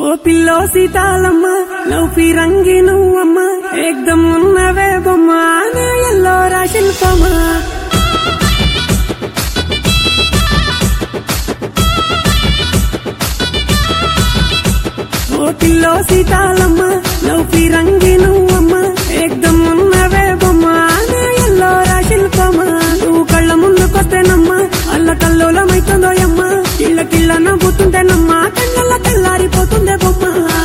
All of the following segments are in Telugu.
ఓ పిల్లో సీతాలమ్మ లవ్ రంగి నువ్వమ్మ ఏకదం ఉన్నవే బొమ్మ నా ఎల్లోరా శిల్పమా ఓ పిల్లో సీతాలమ్మ లవ్ రంగి నువ్వమ్మ ఏకదం ఉన్నవే బొమ్మ నా ఎల్లోరా శిల్పమా నువ్వు కళ్ళ ముందుకొస్తేనమ్మ అల్ల కల్లోలమైతుందోయమ్మ కిళ్ళ కిళ్ళ నవ్వుతుంటేనమ్మ కళ్ళ తెల్లారిపోతుందే బొమ్మ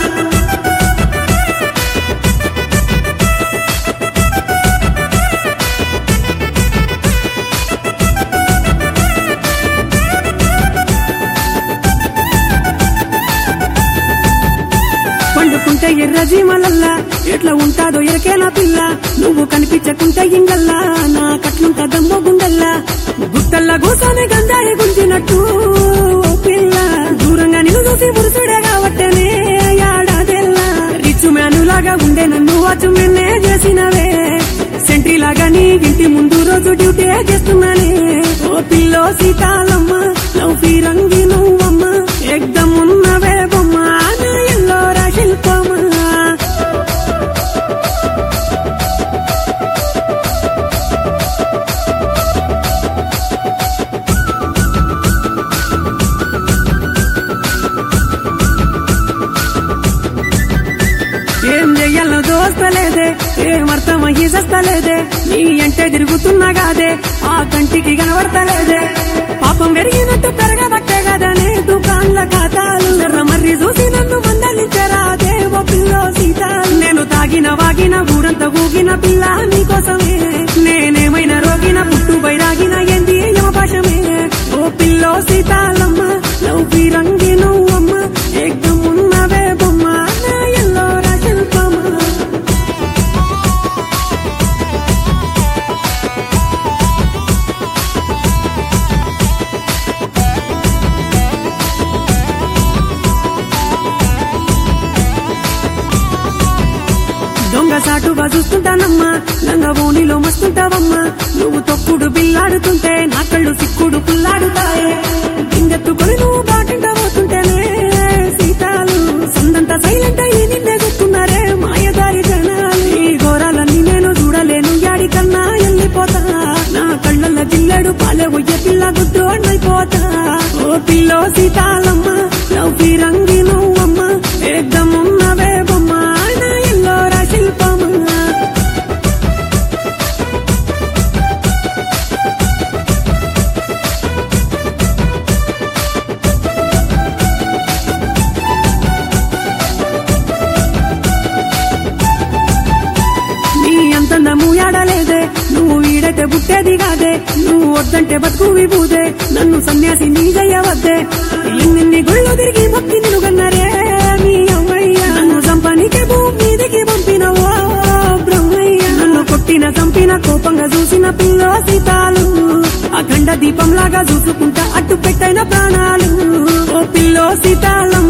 పండుకుంటే ఎర్ర జీమలల్లా ఎట్లా ఉంటాదో ఎరకేలా పిల్ల నువ్వు కనిపించకుంటే ఇంగల్లా నా కట్లుంట దమ్మో గుండల్లా గుట్టల్లా గోసానే గంజాయి గుంజినట్టు ఓ పిల్ల దూరంగా నిన్ను చూసి మురుసుడే కాబట్టేనే యాడాదెల్లా రిచ్ మ్యాను లాగా ఉండే నన్ను వాచు మెన్నే చేసినవే సెంట్రీ లాగా నీ ఇంటి ముందు రోజు డ్యూటీ చేస్తున్నానే ఓ పిల్లో సీతాలమ్మ లవ్ రంగి నువ్వమ్మ ఎగ్దం ఉన్నవే బొమ్మ నా ఎల్లోరా శిల్పమా ఏం చెయ్యాలో దోస్తలేదే ఏం అర్థమయ్యి చస్తలేదే నీ అంటే తిరుగుతున్నా కాదే ఆ కంటికి కనబడతలేదే పాపం పెరిగినట్టు పెరగబట్టే కదనే దుకాన్ల ఖాతాలు ఎర్ర మర్రి చూసి నన్ను మందలించరాదే ఓ పిల్లో సీత నేను తాగిన వాగిన ఊరంతా ఊగిన పిల్ల నీకోసమే నేనేమైనా రోగిన పుట్టు బైరాగిన ఏంది యమపాశమే ఓ పిల్లో సీతాలమ్మ లవ్ రంగి నువ్వమ్మ ఏకదం ఉన్నవే బొమ్మ నా ఎల్లోరా శిల్పమా దొంగ సాటుగా చూస్తుంటానమ్మా లంగ ఓణిలో మస్తుంటావమ్మా నువ్వు తొక్కుడు బిల్లాడుతుంటే నా కళ్ళు సిక్కుడు పుల్లాడుతాయే గింగెత్తుకొని నువ్వు బాటింట పోతుంటేనే సీతాలు సందంత సైలెంట్ అయ్యి నిన్నే గుర్తున్నారే మాయదారి జనాలు ఈ ఘోరాలన్నీ నేను చూడలేను యాడికన్నా వెళ్ళిపోతా నా కళ్ళల్ల జిల్లెడు పాలే ఒయ్య పిల్ల గుడ్డు అన్నైపోతా ఓ పిల్లో సీతాలమ్మ లవ్ రంగి నువ్వమ్మ ఏకదం ఉన్నవే బొమ్మ నా ఎల్లోరా శిల్పమా నీ అంతందము యాడలేదే నువ్వు వీడైతే బుట్టేది కాదే నువ్వు వద్దంటే బతుకు విభూదే నన్ను సన్యాసి నీ చెయ్యవద్దే ఎన్నెన్ని గుళ్ళు తిరిగి భక్తి నిన్ను గన్నరే నీ అమ్మయ్య నన్ను చంపనికే భూమి మీదికి పంపినవో బ్రహ్మయ్య నన్ను కొట్టిన చంపిన కోపంగా చూసిన పిల్లో సీతాలు అఖండ దీపంలాగా చూసుకుంటా అట్టు పెట్టైన ప్రాణాలు ఓ పిల్లో సీతాలం